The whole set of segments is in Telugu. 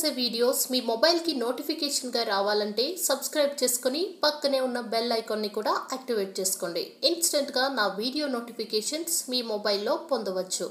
చేసే వీడియోస్ మీ మొబైల్కి నోటిఫికేషన్గా రావాలంటే సబ్స్క్రైబ్ చేసుకొని పక్కనే ఉన్న బెల్ ఐకాన్ని కూడా యాక్టివేట్ చేసుకోండి ఇన్స్టెంట్గా నా వీడియో నోటిఫికేషన్స్ మీ మొబైల్లో పొందవచ్చు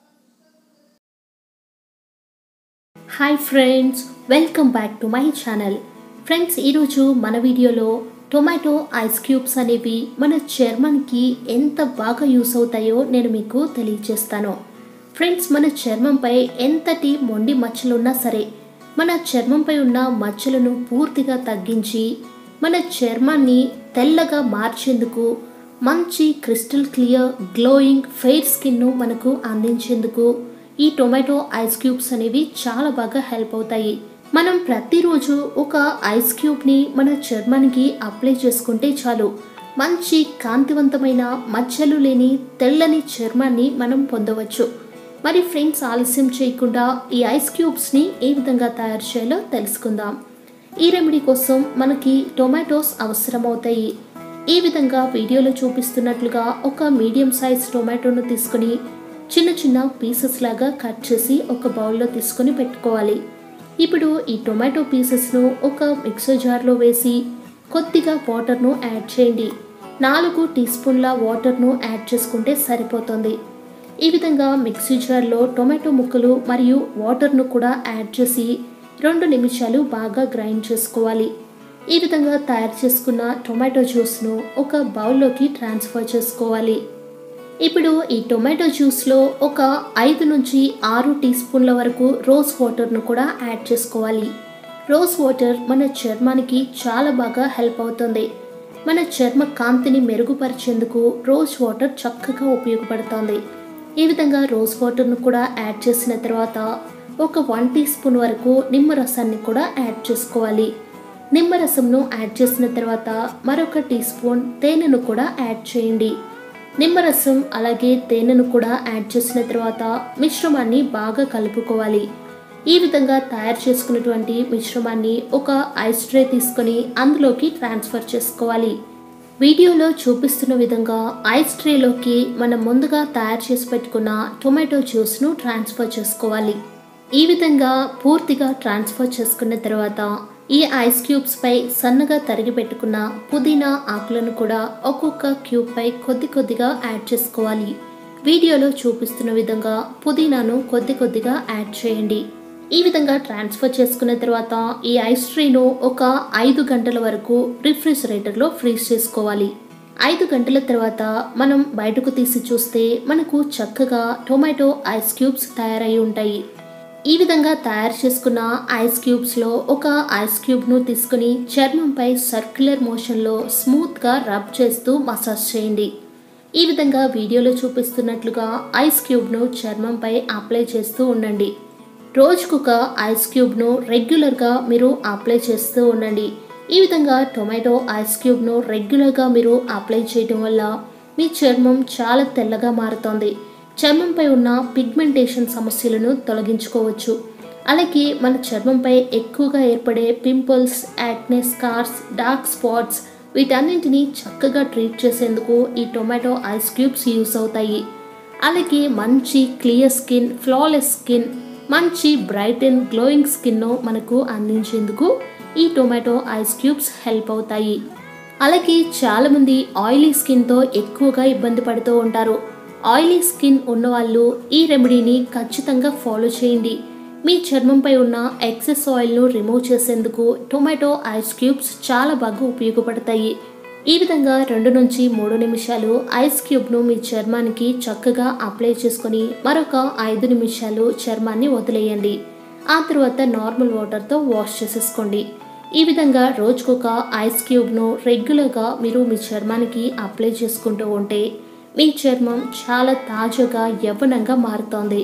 hi friends welcome back to my channel friends ఈరోజు మన వీడియోలో టొమాటో ఐస్ క్యూబ్స్ అనేవి మన చర్మానికి ఎంత బాగా యూస్ అవుతాయో నేను మీకు తెలియజేస్తాను ఫ్రెండ్స్ మన చర్మంపై ఎంతటి మొండి మచ్చలున్నా సరే మన చర్మంపై ఉన్న మచ్చలను పూర్తిగా తగ్గించి మన చర్మాన్ని తెల్లగా మార్చేందుకు మంచి క్రిస్టల్ క్లియర్ గ్లోయింగ్ ఫెయిర్ స్కిన్ను మనకు అందించేందుకు ఈ టొమాటో ఐస్ క్యూబ్స్ అనేవి చాలా బాగా హెల్ప్ అవుతాయి మనం ప్రతిరోజు ఒక ఐస్ క్యూబ్ని మన చర్మానికి అప్లై చేసుకుంటే చాలు మంచి కాంతివంతమైన మచ్చలు లేని తెల్లని చర్మాన్ని మనం పొందవచ్చు మరి ఫ్రెండ్స్ ఆలస్యం చేయకుండా ఈ ఐస్ క్యూబ్స్ని ఏ విధంగా తయారు చేయాలో తెలుసుకుందాం ఈ రెమెడీ కోసం మనకి టొమాటోస్ అవసరమవుతాయి ఈ విధంగా వీడియోలో చూపిస్తున్నట్లుగా ఒక మీడియం సైజ్ టొమాటోను తీసుకుని చిన్న చిన్న పీసెస్ లాగా కట్ చేసి ఒక బౌల్లో తీసుకొని పెట్టుకోవాలి ఇప్పుడు ఈ టొమాటో పీసెస్ను ఒక మిక్సర్ జార్లో వేసి కొద్దిగా వాటర్ను యాడ్ చేయండి నాలుగు టీ స్పూన్ల వాటర్ను యాడ్ చేసుకుంటే సరిపోతుంది ఈ విధంగా మిక్సీ జార్లో టొమాటో ముక్కలు మరియు వాటర్ను కూడా యాడ్ చేసి రెండు నిమిషాలు బాగా గ్రైండ్ చేసుకోవాలి ఈ విధంగా తయారు చేసుకున్న టొమాటో జ్యూస్ను ఒక బౌల్లోకి ట్రాన్స్ఫర్ చేసుకోవాలి ఇప్పుడు ఈ టొమాటో జ్యూస్లో ఒక ఐదు నుంచి ఆరు టీ స్పూన్ల వరకు రోజ్ వాటర్ను కూడా యాడ్ చేసుకోవాలి రోజ్ వాటర్ మన చర్మానికి చాలా బాగా హెల్ప్ అవుతుంది మన చర్మ కాంతిని మెరుగుపరిచేందుకు రోజ్ వాటర్ చక్కగా ఉపయోగపడుతుంది ఈ విధంగా రోజ్ వాటర్ను కూడా యాడ్ చేసిన తర్వాత ఒక వన్ టీ స్పూన్ వరకు నిమ్మరసాన్ని కూడా యాడ్ చేసుకోవాలి నిమ్మరసంను యాడ్ చేసిన తర్వాత మరొక టీ స్పూన్ తేనెను కూడా యాడ్ చేయండి నిమ్మరసం అలాగే తేనెను కూడా యాడ్ చేసిన తర్వాత మిశ్రమాన్ని బాగా కలుపుకోవాలి ఈ విధంగా తయారు చేసుకున్నటువంటి మిశ్రమాన్ని ఒక ఐస్ ట్రే తీసుకొని అందులోకి ట్రాన్స్ఫర్ చేసుకోవాలి వీడియోలో చూపిస్తున్న విధంగా ఐస్ ట్రేలోకి మనం ముందుగా తయారు చేసి పెట్టుకున్న టొమాటో జ్యూస్ను ట్రాన్స్ఫర్ చేసుకోవాలి ఈ విధంగా పూర్తిగా ట్రాన్స్ఫర్ చేసుకున్న తర్వాత ఈ ఐస్ క్యూబ్స్ పై సన్నగా తరిగి పెట్టుకున్న పుదీనా ఆకులను కూడా ఒక్కొక్క క్యూబ్ పై కొద్ది కొద్దిగా యాడ్ చేసుకోవాలి వీడియోలో చూపిస్తున్న విధంగా పుదీనాను కొద్ది కొద్దిగా యాడ్ చేయండి ఈ విధంగా ట్రాన్స్ఫర్ చేసుకున్న తర్వాత ఈ ఐస్ ట్రీను ఒక ఐదు గంటల వరకు రిఫ్రిజిరేటర్లో ఫ్రీజ్ చేసుకోవాలి ఐదు గంటల తర్వాత మనం బయటకు తీసి చూస్తే మనకు చక్కగా టొమాటో ఐస్ క్యూబ్స్ తయారై ఉంటాయి ఈ విధంగా తయారు చేసుకున్న ఐస్ క్యూబ్స్లో ఒక ఐస్ క్యూబ్ను తీసుకుని చర్మంపై సర్క్యులర్ మోషన్లో స్మూత్గా రబ్ చేస్తూ మసాజ్ చేయండి ఈ విధంగా వీడియోలో చూపిస్తున్నట్లుగా ఐస్ క్యూబ్ను చర్మంపై అప్లై చేస్తూ ఉండండి రోజుకొక ఐస్ క్యూబ్ను రెగ్యులర్గా మీరు అప్లై చేస్తూ ఉండండి ఈ విధంగా టొమాటో ఐస్ క్యూబ్ను రెగ్యులర్గా మీరు అప్లై చేయడం వల్ల మీ చర్మం చాలా తెల్లగా మారుతుంది చర్మంపై ఉన్న పిగ్మెంటేషన్ సమస్యలను తొలగించుకోవచ్చు అలాగే మన చర్మంపై ఎక్కువగా ఏర్పడే pimples acne scars dark spots వీటన్నింటినీ చక్కగా ట్రీట్ చేసేందుకు ఈ టొమాటో ఐస్ క్యూబ్స్ యూస్ అవుతాయి అలాగే మంచి క్లియర్ స్కిన్ ఫ్లాలెస్ స్కిన్ మంచి బ్రైట్ అండ్ గ్లోయింగ్ స్కిన్ను మనకు అందించేందుకు ఈ టొమాటో ఐస్ క్యూబ్స్ హెల్ప్ అవుతాయి అలాగే చాలామంది ఆయిలీ స్కిన్తో ఎక్కువగా ఇబ్బంది పడుతూ ఉంటారు ఆయిలీ స్కిన్ ఉన్నవాళ్ళు ఈ రెమెడీని ఖచ్చితంగా ఫాలో చేయండి మీ చర్మంపై ఉన్న ఎక్సెస్ ఆయిల్ను రిమూవ్ చేసేందుకు టొమాటో ఐస్ క్యూబ్స్ చాలా బాగా ఉపయోగపడతాయి ఈ విధంగా రెండు నుంచి మూడు నిమిషాలు ఐస్ క్యూబ్ను మీ చర్మానికి చక్కగా అప్లై చేసుకొని మరొక ఐదు నిమిషాలు చర్మాన్ని వదిలేయండి ఆ తర్వాత నార్మల్ వాటర్తో వాష్ చేసేసుకోండి ఈ విధంగా రోజుకొక ఐస్ క్యూబ్ను రెగ్యులర్గా మీరు మీ చర్మానికి అప్లై చేసుకుంటూ ఉంటే మీ చర్మం చాలా తాజాగా యవ్వనంగా మారుతోంది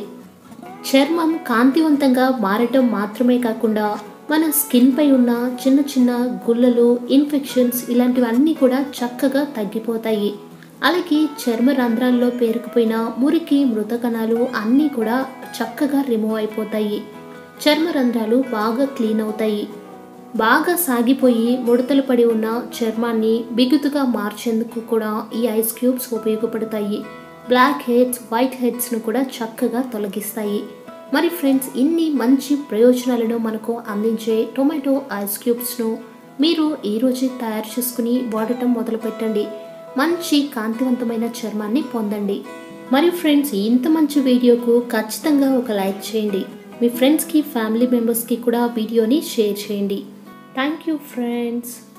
చర్మం కాంతివంతంగా మారటం మాత్రమే కాకుండా మన స్కిన్పై ఉన్న చిన్న చిన్న గుల్లలు ఇన్ఫెక్షన్స్ ఇలాంటివన్నీ కూడా చక్కగా తగ్గిపోతాయి అలాగే చర్మ రంధ్రాల్లో పేరుకుపోయిన మురికి మృత కణాలు అన్నీ కూడా చక్కగా రిమూవ్ అయిపోతాయి చర్మ రంధ్రాలు బాగా క్లీన్ అవుతాయి బాగా సాగిపోయి ముడతలు పడి ఉన్న చర్మాన్ని బిగుతుగా మార్చేందుకు కూడా ఈ ఐస్ క్యూబ్స్ ఉపయోగపడతాయి బ్లాక్ హెడ్స్ వైట్ హెడ్స్ను కూడా చక్కగా తొలగిస్తాయి మరి ఫ్రెండ్స్ ఇన్ని మంచి ప్రయోజనాలను మనకు అందించే టొమాటో ఐస్ క్యూబ్స్ను మీరు ఈరోజే తయారు చేసుకుని వాడటం మొదలుపెట్టండి మంచి కాంతివంతమైన చర్మాన్ని పొందండి మరి ఫ్రెండ్స్ ఇంత మంచి వీడియోకు ఖచ్చితంగా ఒక లైక్ చేయండి మీ ఫ్రెండ్స్కి ఫ్యామిలీ మెంబర్స్కి కూడా వీడియోని షేర్ చేయండి థ్యాంక్ యూ ఫ్రెండ్స్